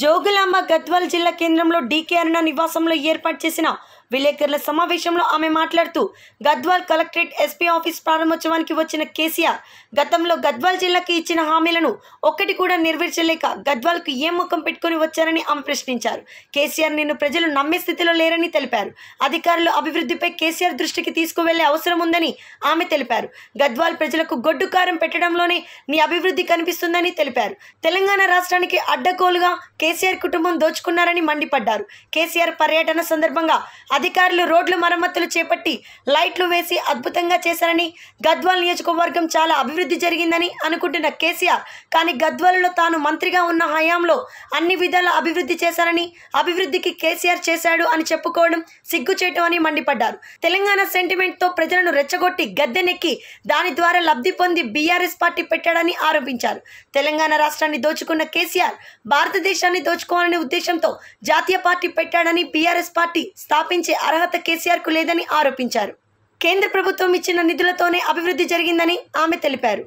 జోగులాంబ గద్వాల్ జిల్లా కేంద్రంలో డీకే అరుణ నివాసంలో ఏర్పాటు చేసిన విలేకరుల సమావేశంలో ఆమె మాట్లాడుతూ గద్వాల్ కలెక్టరేట్ ఎస్పీ ఆఫీస్ ప్రారంభోత్సవానికి వచ్చిన కేసీఆర్ గతంలో గద్వాల్ జిల్లాకి ఇచ్చిన హామీలను ఒక్కటి కూడా నెరవేర్చలేక గద్వాల్కు ఏ ముఖం పెట్టుకొని వచ్చారని ఆమె ప్రశ్నించారు కేసీఆర్ నిన్ను ప్రజలు నమ్మే స్థితిలో లేరని తెలిపారు అధికారులు అభివృద్ధిపై కేసీఆర్ దృష్టికి తీసుకువెళ్లే అవసరం ఉందని ఆమె తెలిపారు గద్వాల్ ప్రజలకు గొడ్డు కారం పెట్టడంలోనే నీ అభివృద్ధి కనిపిస్తుందని తెలిపారు తెలంగాణ రాష్ట్రానికి అడ్డగోలుగా కేసీఆర్ కుటుంబం దోచుకున్నారని మండిపడ్డారు కేసీఆర్ పర్యటన సందర్భంగా అధికారులు రోడ్లు మరమ్మతులు చేపట్టి లైట్లు వేసి అద్భుతంగా చేశారని గద్వాల్ నియోజకవర్గం చాలా అభివృద్ధి జరిగిందని అనుకుంటున్న కేసీఆర్ కానీ గద్వాలలో తాను మంత్రిగా ఉన్న హయాంలో అన్ని విధాల అభివృద్ధి చేశారని అభివృద్ధికి కేసీఆర్ చేశాడు అని చెప్పుకోవడం సిగ్గుచేయటం అని మండిపడ్డారు తెలంగాణ సెంటిమెంట్తో ప్రజలను రెచ్చగొట్టి గద్దెనెక్కి దాని ద్వారా లబ్ధి పొంది బీఆర్ఎస్ పార్టీ పెట్టాడని ఆరోపించారు తెలంగాణ రాష్ట్రాన్ని దోచుకున్న కేసీఆర్ భారతదేశాన్ని దోచుకోవాలనే ఉద్దేశంతో జాతీయ పార్టీ పెట్టాడని బీఆర్ఎస్ పార్టీ స్థాపించే అర్హత కేసీఆర్కు లేదని ఆరోపించారు కేంద్ర ప్రభుత్వం ఇచ్చిన నిధులతోనే అభివృద్ధి జరిగిందని ఆమె తెలిపారు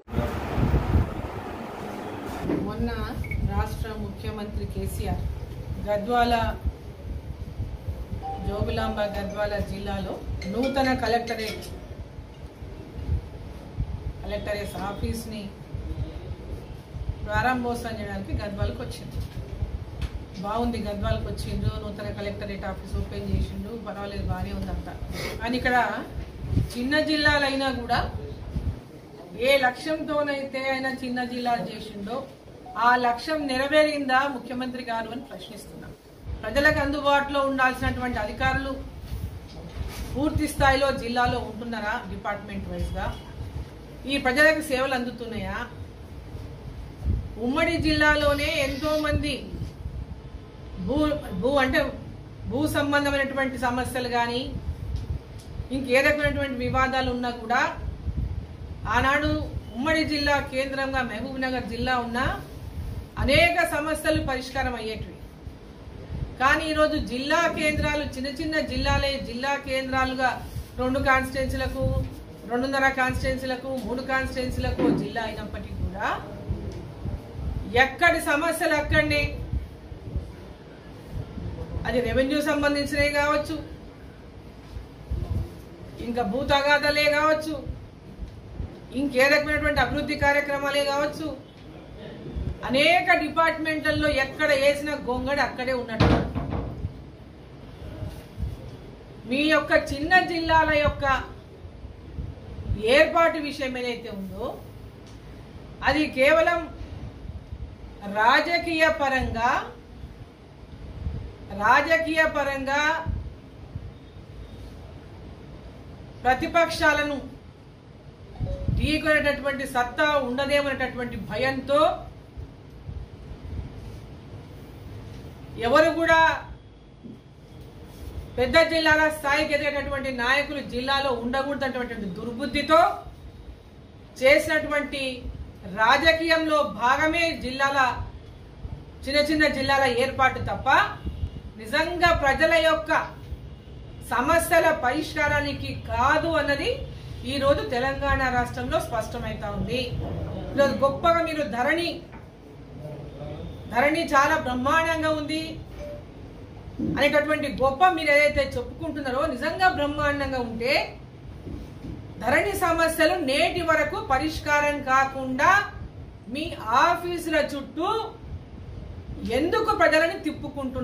మొన్న రాష్ట్ర ముఖ్యమంత్రి కేసీఆర్ గద్వాల జోగులాంబ గద్వాల జిల్లాలో నూతన కలెక్టరేట్ కలెక్టరేట్ ఆఫీస్ని ప్రారంభోత్సవం చేయడానికి గద్వాలకు వచ్చింది బాగుంది గద్వాలకు వచ్చిండు నూతన కలెక్టరేట్ ఆఫీస్ ఓపెన్ చేసిండు పర్వాలేదు బాగానే ఉందంట కానీ ఇక్కడ చిన్న జిల్లాలైనా కూడా ఏ లక్ష్యంతోనైతే ఆయన చిన్న జిల్లాలు చేసిండో ఆ లక్ష్యం నెరవేరిందా ముఖ్యమంత్రి గారు అని ప్రశ్నిస్తున్నాం ప్రజలకు అందుబాటులో ఉండాల్సినటువంటి అధికారులు పూర్తి స్థాయిలో జిల్లాలో ఉంటున్నారా డిపార్ట్మెంట్ వైజ్గా ఈ ప్రజలకు సేవలు అందుతున్నాయా ఉమ్మడి జిల్లాలోనే ఎంతో మంది భూ భూ అంటే భూ సంబంధమైనటువంటి సమస్యలు కానీ ఇంకే రకమైనటువంటి వివాదాలు ఉన్నా కూడా ఆనాడు ఉమ్మడి జిల్లా కేంద్రంగా మహబూబ్ నగర్ జిల్లా ఉన్న అనేక సమస్యలు పరిష్కారం అయ్యేటివి కానీ ఈరోజు జిల్లా కేంద్రాలు చిన్న చిన్న జిల్లాలే జిల్లా కేంద్రాలుగా రెండు కాన్స్టిట్యున్సీలకు రెండున్నర కాన్స్టిట్యున్సీలకు మూడు కాన్స్టిట్యున్సీలకు జిల్లా అయినప్పటికీ కూడా ఎక్కడి సమస్యలు అక్కడనే అది రెవెన్యూ సంబంధించినవి కావచ్చు ఇంకా భూ తగాదాలే కావచ్చు ఇంకే రకమైనటువంటి అభివృద్ధి కార్యక్రమాలే కావచ్చు అనేక డిపార్ట్మెంట్లలో ఎక్కడ వేసిన గొంగడి అక్కడే ఉన్నట్టు మీ యొక్క చిన్న జిల్లాల యొక్క ఏర్పాటు విషయం ఏదైతే ఉందో అది కేవలం రాజకీయ పరంగా రాజకీయ పరంగా ప్రతిపక్షాలను ఢీకొనేటటువంటి సత్తా ఉండదేమనేటటువంటి భయంతో ఎవరు కూడా పెద్ద జిల్లాల స్థాయికి ఎదిగేటటువంటి నాయకులు జిల్లాలో ఉండకూడదన్నటువంటి దుర్బుద్ధితో చేసినటువంటి రాజకీయంలో భాగమే జిల్లాల చిన్న చిన్న జిల్లాల ఏర్పాటు తప్ప నిజంగా ప్రజల యొక్క సమస్యల పరిష్కారానికి కాదు అన్నది ఈరోజు తెలంగాణ రాష్ట్రంలో స్పష్టమవుతా ఉంది ఈరోజు గొప్పగా మీరు ధరణి ధరణి చాలా బ్రహ్మాండంగా ఉంది అనేటటువంటి గొప్ప మీరు ఏదైతే చెప్పుకుంటున్నారో నిజంగా బ్రహ్మాండంగా ఉంటే ధరణి సమస్యలు నేటి వరకు పరిష్కారం కాకుండా మీ ఆఫీసుల చుట్టూ ఎందుకు ప్రజలను తిప్పుకుంటున్నారు